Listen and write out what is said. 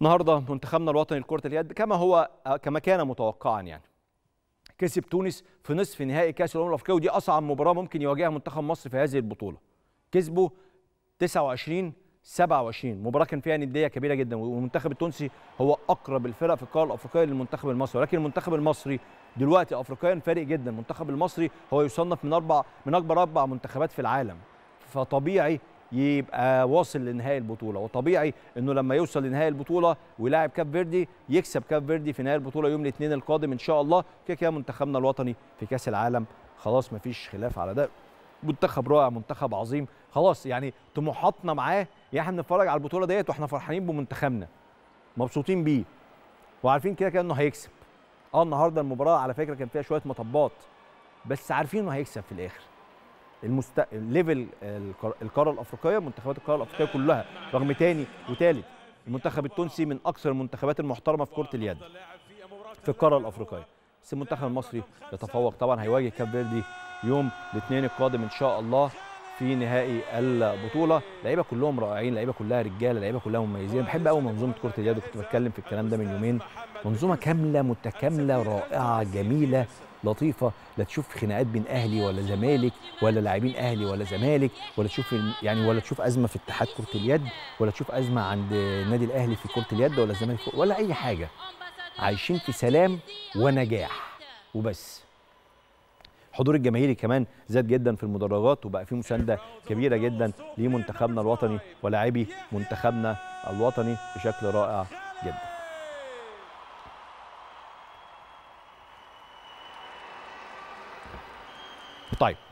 النهارده منتخبنا الوطني لكره اليد كما هو كما كان متوقعا يعني كسب تونس في نصف نهائي كاس الامم الافريقيه ودي اصعب مباراه ممكن يواجهها منتخب مصر في هذه البطوله كسبوا 29 27 مباراه كان فيها نديه كبيره جدا والمنتخب التونسي هو اقرب الفرق في القاره الافريقيه للمنتخب المصري ولكن المنتخب المصري دلوقتي افريقيا فارق جدا المنتخب المصري هو يصنف من اربع من اكبر اربع منتخبات في العالم فطبيعي يبقى واصل لنهائي البطوله وطبيعي انه لما يوصل لنهائي البطوله ويلاعب كاب فيردي يكسب كاب فيردي في نهائي البطوله يوم الاثنين القادم ان شاء الله كده كده منتخبنا الوطني في كاس العالم خلاص مفيش خلاف على ده منتخب رائع منتخب عظيم خلاص يعني طموحاتنا معاه يعني احنا بنتفرج على البطوله ديت واحنا فرحانين بمنتخبنا مبسوطين بيه وعارفين كده كده انه هيكسب اه النهارده المباراه على فكره كان فيها شويه مطبات بس عارفين انه هيكسب في الاخر المست... الليفل القار- القاره الافريقيه منتخبات القاره الافريقيه كلها رغم تاني وتالت المنتخب التونسي من اكثر المنتخبات المحترمه في كره اليد في القاره الافريقيه بس المنتخب المصري يتفوق طبعا هيواجه كاب فيردي يوم الاثنين القادم ان شاء الله في نهائي البطوله لعيبه كلهم رائعين لعيبه كلها رجاله لعيبه كلها مميزين بحب قوي منظومه كره اليد كنت بتكلم في الكلام ده من يومين منظومه كامله متكامله رائعه جميله لطيفه لا تشوف خناقات بين اهلي ولا زمالك ولا لاعبين اهلي ولا زمالك ولا تشوف يعني ولا تشوف ازمه في اتحاد كره اليد ولا تشوف ازمه عند النادي الاهلي في كره اليد ولا الزمالك في- ولا اي حاجه عايشين في سلام ونجاح وبس الحضور الجماهيري كمان زاد جدا في المدرجات وبقى في مسانده كبيره جدا لمنتخبنا الوطني ولاعبي منتخبنا الوطني بشكل رائع جدا طيب